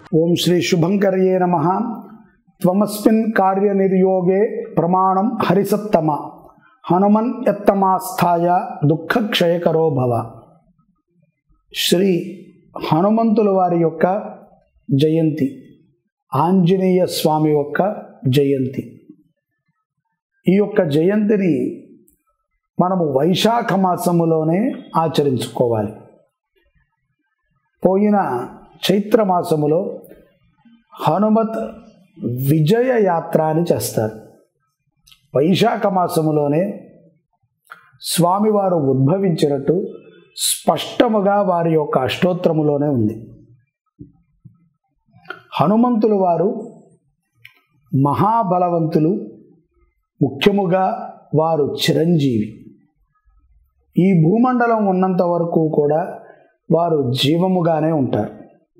ఓం శ్రీ శుభంకర్యే నమ త్వమస్మిన్ కార్యనిర్యోగే ప్రమాణం హరిసత్తమ హనుమన్ ఎత్తమాస్థాయ దుఃఖక్షయకరో భవ శ్రీ హనుమంతుల వారి యొక్క జయంతి ఆంజనేయ స్వామి యొక్క జయంతి ఈ యొక్క జయంతిని మనము వైశాఖ మాసములోనే ఆచరించుకోవాలి పోయిన చైత్ర మాసములో హనుమత్ విజయ యాత్ర అని చేస్తారు వైశాఖ మాసములోనే స్వామివారు ఉద్భవించినట్టు స్పష్టముగా వారి యొక్క అష్టోత్తరములోనే ఉంది హనుమంతులు వారు మహాబలవంతులు ముఖ్యముగా వారు చిరంజీవి ఈ భూమండలం ఉన్నంత వరకు కూడా వారు జీవముగానే ఉంటారు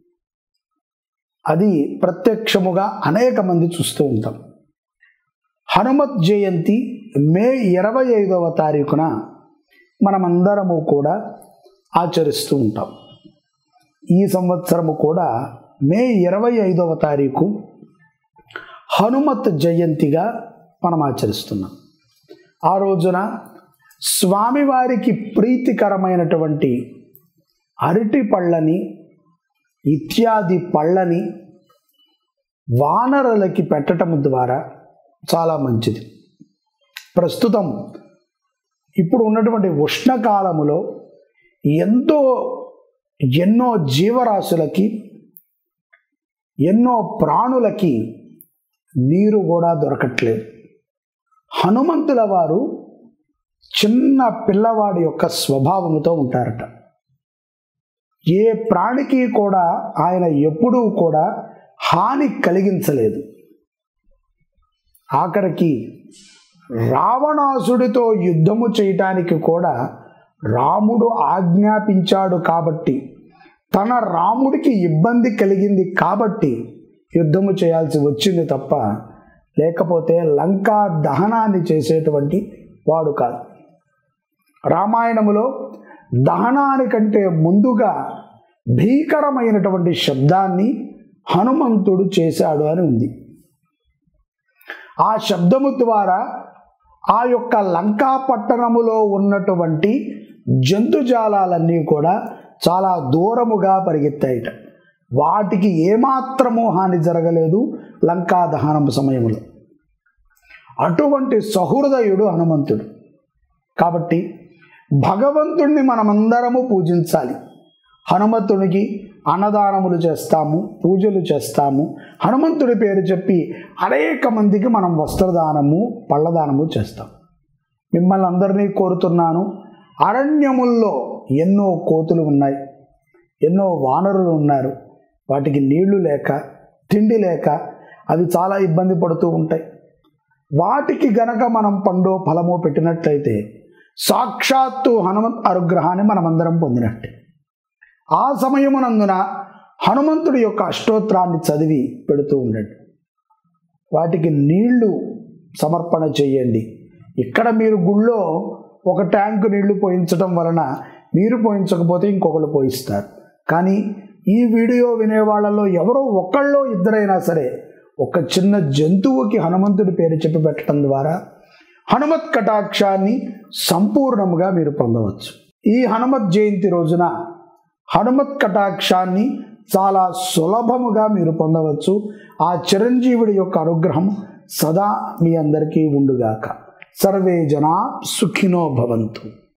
అది ప్రత్యక్షముగా అనేక మంది చూస్తూ ఉంటాం హనుమత్ జయంతి మే ఇరవై ఐదవ తారీఖున మనమందరము కూడా ఆచరిస్తూ ఉంటాం ఈ సంవత్సరము కూడా మే ఇరవై ఐదవ తారీఖు హనుమత్ జయంతిగా మనం ఆచరిస్తున్నాం ఆ రోజున స్వామివారికి ప్రీతికరమైనటువంటి అరటి పళ్ళని ఇత్యాది పళ్ళని వానరులకి పెట్టడం ద్వారా చాలా మంచిది ప్రస్తుతం ఇప్పుడు ఉన్నటువంటి ఉష్ణకాలములో ఎంతో ఎన్నో జీవరాశులకి ఎన్నో ప్రాణులకి నీరు కూడా దొరకట్లేదు హనుమంతుల వారు చిన్న పిల్లవాడి యొక్క స్వభావముతో ఉంటారట ఏ ప్రాణికి కూడా ఆయన ఎప్పుడూ కూడా హాని కలిగించలేదు ఆఖరికి రావణాసుడితో యుద్ధము చేయటానికి కూడా రాముడు ఆజ్ఞాపించాడు కాబట్టి తన రాముడికి ఇబ్బంది కలిగింది కాబట్టి యుద్ధము చేయాల్సి వచ్చింది తప్ప లేకపోతే లంకా దహనాన్ని చేసేటువంటి వాడు కాదు రామాయణములో దహనానికంటే ముందుగా భీకరమైనటువంటి శబ్దాన్ని హనుమంతుడు చేశాడు అని ఉంది ఆ శబ్దము ద్వారా ఆ యొక్క లంకా పట్టణములో ఉన్నటువంటి జంతుజాలాలన్నీ కూడా చాలా దూరముగా పరిగెత్తాయిట వాటికి ఏమాత్రము హాని జరగలేదు లంకా దహనం సమయంలో అటువంటి సహృదయుడు హనుమంతుడు కాబట్టి భగవంతుణ్ణి మనమందరము పూజించాలి హనుమంతునికి అన్నదానములు చేస్తాము పూజలు చేస్తాము హనుమంతుడి పేరు చెప్పి అనేక మందికి మనం వస్త్రదానము పళ్ళదానము చేస్తాం మిమ్మల్ని అందరినీ కోరుతున్నాను అరణ్యముల్లో ఎన్నో కోతులు ఉన్నాయి ఎన్నో వానరులు ఉన్నారు వాటికి నీళ్లు లేక తిండి లేక అవి చాలా ఇబ్బంది పడుతూ ఉంటాయి వాటికి గనక మనం పండో ఫలమో పెట్టినట్లయితే సాక్షాత్తు హనుమంత్ అనుగ్రహాన్ని మనమందరం పొందినట్టే ఆ సమయమునందున హనుమంతుడి యొక్క అష్టోత్తరాన్ని చదివి పెడుతూ ఉండండి వాటికి నీళ్లు సమర్పణ చేయండి ఇక్కడ మీరు గుళ్ళో ఒక ట్యాంకు నీళ్లు పోయించడం వలన మీరు పోయించకపోతే ఇంకొకళ్ళు పోయిస్తారు కానీ ఈ వీడియో వినే వాళ్ళలో ఎవరో ఒకళ్ళో ఇద్దరైనా సరే ఒక చిన్న జంతువుకి హనుమంతుడి పేరు చెప్పి పెట్టడం ద్వారా హనుమత్ కటాక్షాన్ని సంపూర్ణముగా మీరు పొందవచ్చు ఈ హనుమత్ జయంతి రోజున హనుమత్ కటాక్షాన్ని చాలా సులభముగా మీరు పొందవచ్చు ఆ చిరంజీవుడి యొక్క అనుగ్రహం సదా మీ అందరికీ ఉండుగాక సర్వే జనా సుఖినో భవంతు